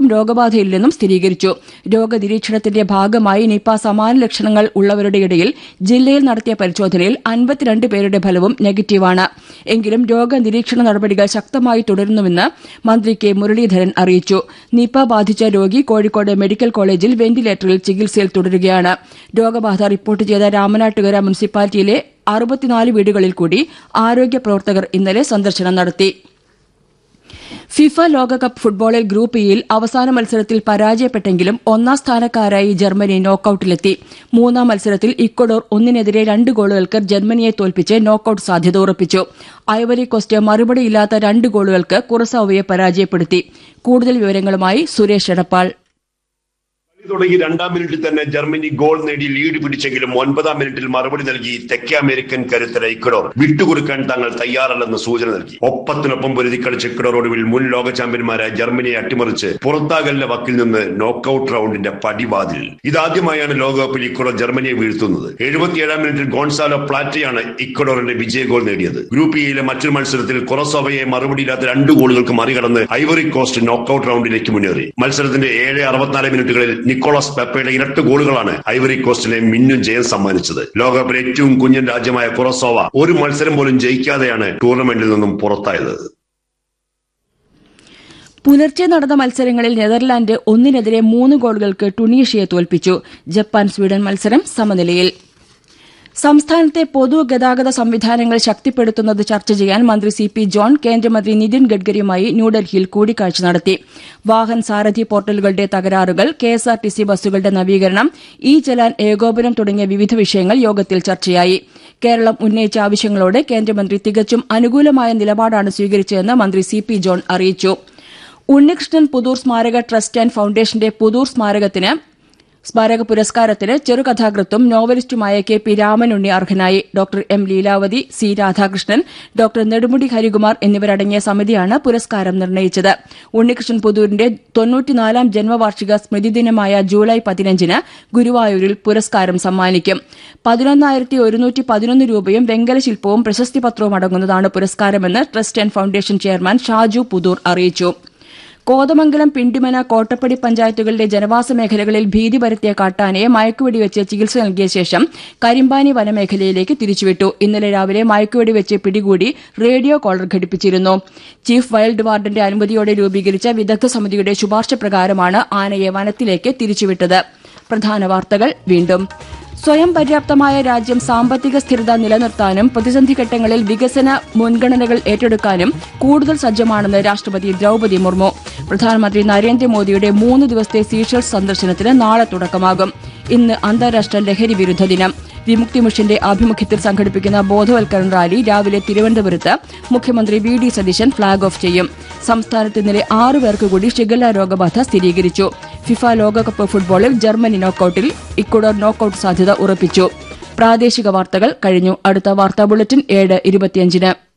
രോഗബാധയില്ലെന്നും സ്ഥിരീകരിച്ചു രോഗനിരീക്ഷണത്തിന്റെ ഭാഗമായി നിപ സമാന ലക്ഷണങ്ങൾ ഉള്ളവരുടെ ഇടയിൽ ജില്ലയിൽ നടത്തിയ പരിശോധനയിൽ അൻപത്തിരണ്ട് പേരുടെ ഫലവും നെഗറ്റീവാണ് എങ്കിലും രോഗനിരീക്ഷണ നടപടികൾ ശക്തമായി തുടരുന്നുവെന്ന് മന്ത്രി കെ മുരളീധരൻ അറിയിച്ചു നിപ ബാധിച്ച രോഗി കോഴിക്കോട് മെഡിക്കൽ കോളേജിൽ വെന്റിലേറ്ററിൽ ചികിത്സയിൽ തുടരുകയാണ് രോഗബാധ റിപ്പോർട്ട് ചെയ്ത രാമനാട്ടുകര മുനിസിപ്പാലിറ്റിയിലെ അറുപത്തിനാല് വീടുകളിൽ കൂടി ആരോഗ്യ പ്രവർത്തകർ ഇന്നലെ സന്ദർശനം നടത്തി ഫിഫ ലോകകപ്പ് ഫുട്ബോളിൽ ഗ്രൂപ്പ് ഇയിൽ അവസാന മത്സരത്തിൽ പരാജയപ്പെട്ടെങ്കിലും ഒന്നാം സ്ഥാനക്കാരായി ജർമ്മനി നോക്കൌട്ടിലെത്തി മൂന്നാം മത്സരത്തിൽ ഇക്വഡോർ ഒന്നിനെതിരെ രണ്ട് ഗോളുകൾക്ക് ജർമ്മനിയെ തോൽപ്പിച്ച് നോക്കൌട്ട് സാധ്യത ഉറപ്പിച്ചു ഐവറി കോസ്റ്റ് മറുപടിയില്ലാത്ത രണ്ട് ഗോളുകൾക്ക് കുറസോവയെ പരാജയപ്പെടുത്തി കൂടുതൽ വിവരങ്ങളുമായി സുരേഷ് എടപ്പാൾ കളി തുടങ്ങി രണ്ടാം മിനിറ്റിൽ തന്നെ ജർമ്മനി ഗോൾ നേടി ലീഡ് പിടിച്ചെങ്കിലും ഒൻപതാം മിനിറ്റിൽ മറുപടി നൽകി തെക്കേ അമേരിക്കൻ കരുത്തര ഇക്വഡോർ വിട്ടുകൊടുക്കാൻ തങ്ങൾ തയ്യാറല്ലെന്ന് സൂചന നൽകി ഒപ്പത്തിനൊപ്പം പൊരുതി കളിച്ച ഇക്വഡോർ ഒടുവിൽ മുൻ ലോക ചാമ്പ്യന്മാരായ ജർമ്മനിയെ അട്ടിമറിച്ച് പുറത്താകലിന്റെ വക്കിൽ നിന്ന് നോക്കൌട്ട് റൗണ്ടിന്റെ പടിവാതിൽ ഇതാദ്യമായാണ് ലോകകപ്പിൽ ഇക്വഡോർ ജർമ്മനിയെ വീഴ്ത്തുന്നത് എഴുപത്തിയേഴാം മിനിറ്റിൽ ഗോൺസാലോ പ്ലാറ്റയാണ് ഇക്വഡോറിന്റെ വിജയ ഗോൾ നേടിയത് ഗ്രൂപ്പ് ഇയിലെ മറ്റൊരു മത്സരത്തിൽ കൊറസോവയെ മറുപടിയില്ലാത്ത രണ്ട് ഗോളുകൾക്ക് മറികടന്ന് ഐവറി കോസ്റ്റ് നോക്കൌട്ട് റൗണ്ടിലേക്ക് മുന്നേറി മത്സരത്തിന്റെ ഏഴ് അറുപത്തിനാല് മിനിറ്റുകളിൽ നിക്കോളസ് പെപ്പയുടെ ഇരട്ട ഗോളുകളാണ് ഐവറി കോസ്റ്റിനെ മിന്നും ജയം സമ്മാനിച്ചത് ലോകകപ്പിലെ ഏറ്റവും കുഞ്ഞൻ രാജ്യമായ കുറസോവ ഒരു മത്സരം പോലും ജയിക്കാതെയാണ് ടൂർണമെന്റിൽ നിന്നും പുറത്തായത് പുലർച്ചെ നടന്ന മത്സരങ്ങളിൽ നെതർലാൻഡ് ഒന്നിനെതിരെ മൂന്ന് ഗോളുകൾക്ക് ടുണീഷ്യയെ തോൽപ്പിച്ചു ജപ്പാൻ സ്വീഡൻ മത്സരം സമനിലയിൽ സംസ്ഥാനത്തെ പൊതുഗതാഗത സംവിധാനങ്ങൾ ശക്തിപ്പെടുത്തുന്നത് ചർച്ച ചെയ്യാൻ മന്ത്രി സി പി ജോൺ കേന്ദ്രമന്ത്രി നിതിൻ ഗഡ്കരിയുമായി ന്യൂഡൽഹിയിൽ കൂടിക്കാഴ്ച നടത്തി വാഹൻ സാരഥി പോർട്ടലുകളുടെ തകരാറുകൾ കെഎസ്ആർടിസി ബസ്സുകളുടെ നവീകരണം ഇ ചലാൻ ഏകോപനം തുടങ്ങിയ വിവിധ വിഷയങ്ങൾ യോഗത്തിൽ ചർച്ചയായി കേരളം ഉന്നയിച്ച ആവശ്യങ്ങളോട് കേന്ദ്രമന്ത്രി തികച്ചും അനുകൂലമായ നിലപാടാണ് സ്വീകരിച്ചതെന്ന് മന്ത്രി സി പി ജോൺ അറിയിച്ചു ഉണ്ണികൃഷ്ണൻ പുതൂർ സ്മാരക ട്രസ്റ്റ് ആൻഡ് ഫൌണ്ടേഷന്റെ പുതൂർ സ്മാരകത്തിന് സ്മാരക പുരസ്കാരത്തിന് ചെറുകഥാകൃത്തും നോവലിസ്റ്റുമായ കെ പി രാമനുണ്ണി അർഹനായി doctor M Leelavathi C Radhakrishnan doctor Nedumudi Harikumar എന്നിവരടങ്ങിയ സമിതിയാണ് പുരസ്കാരം നിർണയിച്ചത് ഉണ്ണികൃഷ്ണൻ പുതൂരിന്റെ തൊണ്ണൂറ്റിനാലാം ജന്മവാർഷിക സ്മൃതിദിനമായ ജൂലൈ പതിനഞ്ചിന് ഗുരുവായൂരിൽ പുരസ്കാരം സമ്മാനിക്കും പതിനൊന്നായിരത്തി ഒരുന്നൂറ്റി പതിനൊന്ന് രൂപയും വെങ്കല ശില്പവും പ്രശസ്തി പത്രവും അടങ്ങുന്നതാണ് പുരസ്കാരമെന്ന് trust and foundation chairman Shaju Puthoor അറിയിച്ചു കോതമംഗലം പിണ്ടിമന കോട്ടപ്പടി പഞ്ചായത്തുകളിലെ ജനവാസ മേഖലകളിൽ ഭീതി പരത്തിയ കാട്ടാനയെ മയക്കുവെടിവെച്ച് ചികിത്സ നൽകിയ ശേഷം കരിമ്പാനി വനമേഖലയിലേക്ക് തിരിച്ചുവിട്ടു ഇന്നലെ രാവിലെ മയക്കുവെടിവെച്ച് പിടികൂടി റേഡിയോ കോളർ ഘടിപ്പിച്ചിരുന്നു ചീഫ് വൈൽഡ് വാർഡന്റെ അനുമതിയോടെ രൂപീകരിച്ച വിദഗ്ധ സമിതിയുടെ ശുപാർശ പ്രകാരമാണ് ആനയെ വനത്തിലേക്ക് തിരിച്ചുവിട്ടത് പ്രധാന വാർത്തകൾ വീണ്ടും സ്വയം പര്യാപ്തമായ രാജ്യം സാമ്പത്തിക സ്ഥിരത നിലനിർത്താനും പ്രതിസന്ധി ഘട്ടങ്ങളിൽ വികസന മുൻഗണനകൾ ഏറ്റെടുക്കാനും കൂടുതൽ സജ്ജമാണെന്ന് രാഷ്ട്രപതി ദ്രൌപതി മുർമു പ്രധാനമന്ത്രി നരേന്ദ്രമോദിയുടെ മൂന്ന് ദിവസത്തെ സീഷൽസ് സന്ദർശനത്തിന് നാളെ തുടക്കമാകും ഇന്ന് അന്താരാഷ്ട്ര ലഹരി വിരുദ്ധ ദിനം വിമുക്തി മിഷന്റെ ആഭിമുഖ്യത്തിൽ സംഘടിപ്പിക്കുന്ന ബോധവൽക്കരണ റാലി രാവിലെ തിരുവനന്തപുരത്ത് മുഖ്യമന്ത്രി V D Satheesan flag off ചെയ്യും സംസ്ഥാനത്ത് ഇന്നലെ ആറു പേർക്ക് കൂടി ഷിഗല്ല രോഗബാധ സ്ഥിരീകരിച്ചു ഫിഫ ലോകകപ്പ് ഫുട്ബോളിൽ ജർമ്മനി നോക്കൌട്ടിൽ ഇക്വഡോർ നോക്കൌട്ട് സാധ്യത ഉറപ്പിച്ചു പ്രാദേശിക വാർത്തകൾ കഴിഞ്ഞു അടുത്ത വാർത്താ ബുള്ളറ്റിൻ ഏഴ് ഇരുപത്തിയഞ്ചിന്